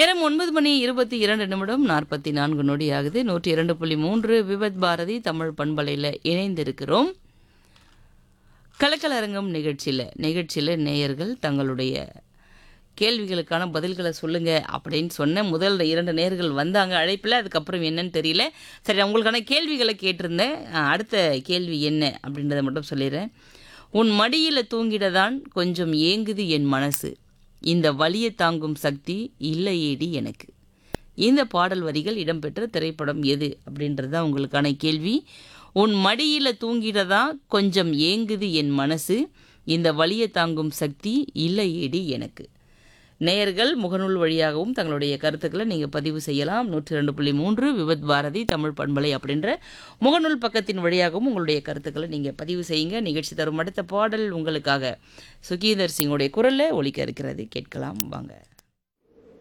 நேரம் ஒன்பது மணி இருபத்தி இரண்டு நிமிடம் நாற்பத்தி நான்கு நொடி ஆகுது நூற்றி இரண்டு புள்ளி மூன்று விபத் பாரதி தமிழ் பண்பலையில் இணைந்திருக்கிறோம் கலக்கலரங்கம் நிகழ்ச்சியில் நிகழ்ச்சியில் நேயர்கள் தங்களுடைய கேள்விகளுக்கான பதில்களை சொல்லுங்க அப்படின்னு சொன்ன முதல் இரண்டு நேர்கள் வந்தாங்க அழைப்பில் அதுக்கப்புறம் என்னன்னு தெரியல சரி உங்களுக்கான கேள்விகளை கேட்டிருந்தேன் அஹ், அடுத்த கேள்வி என்ன அப்படின்றத மட்டும் சொல்லிடுறேன் உன் மடியில் தூங்கிடதான் கொஞ்சம் ஏங்குது என் மனசு இந்த வலியை தாங்கும் சக்தி இல்லையேடி எனக்கு இந்த பாடல் வரிகள் இடம்பெற்ற திரைப்படம் எது அப்படின்றது தான் உங்களுக்கான கேள்வி உன் மடியில் தூங்கிடதான் கொஞ்சம் ஏங்குது என் மனசு இந்த வலியை தாங்கும் சக்தி இல்லையேடி எனக்கு நேயர்கள் முகநூல் வழியாகவும் தங்களுடைய கருத்துக்களை நீங்கள் பதிவு செய்யலாம் நூற்றி ரெண்டு புள்ளி மூன்று விபத் பாரதி தமிழ் பண்பலை அப்படின்ற முகநூல் பக்கத்தின் வழியாகவும் உங்களுடைய கருத்துக்களை நீங்கள் பதிவு செய்யுங்க நிகழ்ச்சி தரும் அடுத்த பாடல் உங்களுக்காக சுகீந்தர் சிங்கோடைய குரலில் ஒலிக்க இருக்கிறது கேட்கலாம் வாங்க